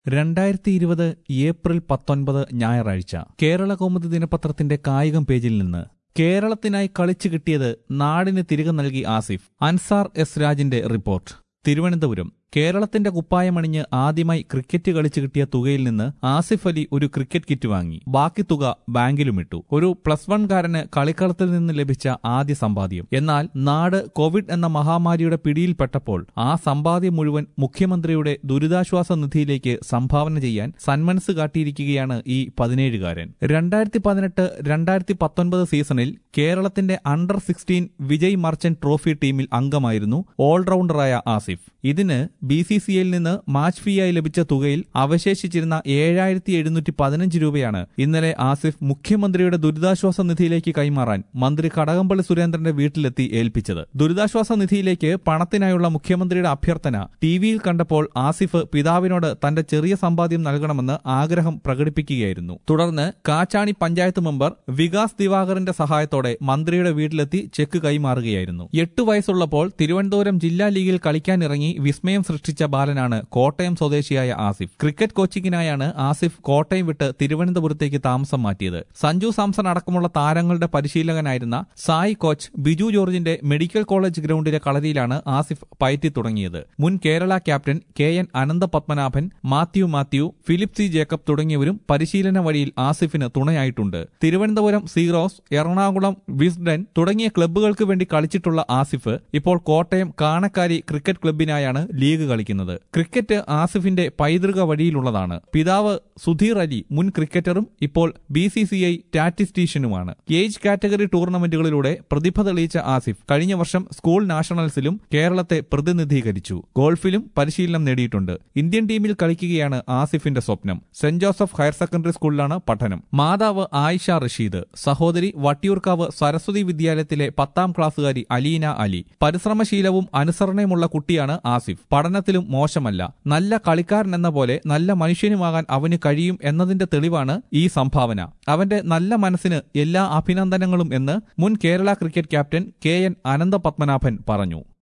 രണ്ടായിരത്തി ഇരുപത് ഏപ്രിൽ പത്തൊൻപത് ഞായറാഴ്ച കേരള കൗമുദി ദിനപത്രത്തിന്റെ കായികം പേജിൽ നിന്ന് കേരളത്തിനായി കളിച്ചു കിട്ടിയത് നാടിന് തിരികെ നൽകി ആസിഫ് അൻസാർ എസ് രാജിന്റെ റിപ്പോർട്ട് തിരുവനന്തപുരം കേരളത്തിന്റെ കുപ്പായമണിഞ്ഞ് ആദ്യമായി ക്രിക്കറ്റ് കളിച്ചു കിട്ടിയ തുകയിൽ നിന്ന് ആസിഫ് അലി ഒരു ക്രിക്കറ്റ് കിറ്റ് വാങ്ങി ബാക്കി തുക ബാങ്കിലുമിട്ടു ഒരു പ്ലസ് വൺകാരന് കളിക്കളത്തിൽ നിന്ന് ലഭിച്ച ആദ്യ സമ്പാദ്യം എന്നാൽ നാട് കോവിഡ് എന്ന മഹാമാരിയുടെ പിടിയിൽപ്പെട്ടപ്പോൾ ആ സമ്പാദ്യം മുഴുവൻ മുഖ്യമന്ത്രിയുടെ ദുരിതാശ്വാസ നിധിയിലേക്ക് സംഭാവന ചെയ്യാൻ സന്മനസ് കാട്ടിയിരിക്കുകയാണ് ഈ പതിനേഴുകാരൻ രണ്ടായിരത്തി പതിനെട്ട് രണ്ടായിരത്തി പത്തൊൻപത് സീസണിൽ കേരളത്തിന്റെ under sixteen Vijay Merchant trophy ടീമിൽ അംഗമായിരുന്നു ഓൾറൗണ്ടറായ ആസിഫ് ഇതിന് ബി സി സി ഐയിൽ നിന്ന് മാച്ച് ഫീയായി ലഭിച്ച തുകയിൽ അവശേഷിച്ചിരുന്ന ഏഴായിരത്തി എഴുന്നൂറ്റി പതിനഞ്ച് രൂപയാണ് ഇന്നലെ ആസിഫ് മുഖ്യമന്ത്രിയുടെ ദുരിതാശ്വാസ നിധിയിലേക്ക് കൈമാറാൻ മന്ത്രി കടകംപള്ളി സുരേന്ദ്രന്റെ വീട്ടിലെത്തി ഏൽപ്പിച്ചത് ദുരിതാശ്വാസ നിധിയിലേക്ക് പണത്തിനായുള്ള മുഖ്യമന്ത്രിയുടെ അഭ്യർത്ഥന ടി വിയിൽ കണ്ടപ്പോൾ ആസിഫ് പിതാവിനോട് തന്റെ ചെറിയ സമ്പാദ്യം നൽകണമെന്ന് ആഗ്രഹം പ്രകടിപ്പിക്കുകയായിരുന്നു തുടർന്ന് കാച്ചാണി പഞ്ചായത്ത് മെമ്പർ വികാസ് ദിവാകറിന്റെ സഹായത്തോടെ മന്ത്രിയുടെ വീട്ടിലെത്തി ചെക്ക് കൈമാറുകയായിരുന്നു എട്ടു വയസ്സുള്ളപ്പോൾ തിരുവനന്തപുരം ജില്ലാ ലീഗിൽ കളിക്കാനിറങ്ങി വിസ്മയം സൃഷ്ടിച്ച ബാലനാണ് കോട്ടയം സ്വദേശിയായ ആസിഫ് ക്രിക്കറ്റ് കോച്ചിങ്ങിനായാണ് ആസിഫ് കോട്ടയം വിട്ട് തിരുവനന്തപുരത്തേക്ക് താമസം മാറ്റിയത് സഞ്ജു സാംസൺ അടക്കമുള്ള താരങ്ങളുടെ പരിശീലകനായിരുന്ന സായി കോച്ച് ബിജു ജോർജിന്റെ മെഡിക്കൽ കോളേജ് ഗ്രൗണ്ടിലെ കളരിയിലാണ് ആസിഫ് പയറ്റി തുടങ്ങിയത് മുൻ Kerala captain K N Anantha Padmanabhan Mathew Mathew Philip C Jacob തുടങ്ങിയവരും പരിശീലന വഴിയിൽ ആസിഫിന് തുണയായിട്ടുണ്ട് തിരുവനന്തപുരം സീറോസ് എറണാകുളം വിസ്ഡൻ തുടങ്ങിയ ക്ലബ്ബുകൾക്ക് വേണ്ടി കളിച്ചിട്ടുള്ള ആസിഫ് ഇപ്പോൾ കോട്ടയം കാണക്കാരി ക്രിക്കറ്റ് ക്ലബിനായാണ് ലീഗ് കളിക്കുന്നത് ക്രിക്കറ്റ് ആസിഫിന്റെ പൈതൃക വഴിയിലുള്ളതാണ് പിതാവ് സുധീർ അലി മുൻ ക്രിക്കറ്ററും ഇപ്പോൾ ബി സി സി ഐ സ്റ്റാറ്റിസ്റ്റീഷ്യനുമാണ് ഏജ് കാറ്റഗറി ടൂർണമെന്റുകളിലൂടെ പ്രതിഭ തെളിയിച്ച ആസിഫ് കഴിഞ്ഞ വർഷം സ്കൂൾ നാഷണൽസിലും കേരളത്തെ പ്രതിനിധീകരിച്ചു ഗോൾഫിലും പരിശീലനം നേടിയിട്ടുണ്ട് ഇന്ത്യൻ ടീമിൽ കളിക്കുകയാണ് ആസിഫിന്റെ സ്വപ്നം സെന്റ് ജോസഫ് ഹയർ സെക്കൻഡറി സ്കൂളിലാണ് പഠനം മാതാവ് ആയിഷ റഷീദ് സഹോദരി വട്ടിയൂർക്കാവ് സരസ്വതി വിദ്യാലയത്തിലെ പത്താം ക്ലാസ്സുകാരി അലീന അലി പരിശ്രമശീലവും അനുസരണയുമുള്ള കുട്ടിയാണ് ആസിഫ് പഠനത്തിലും മോശമല്ല നല്ല കളിക്കാരൻ എന്ന പോലെ നല്ല മനുഷ്യനുമാകാൻ അവന് കഴിയും എന്നതിന്റെ തെളിവാണ് ഈ സംഭാവന അവന്റെ നല്ല മനസ്സിന് എല്ലാ അഭിനന്ദനങ്ങളും എന്ന് മുൻ Kerala cricket captain K N Anantha Padmanabhan പറഞ്ഞു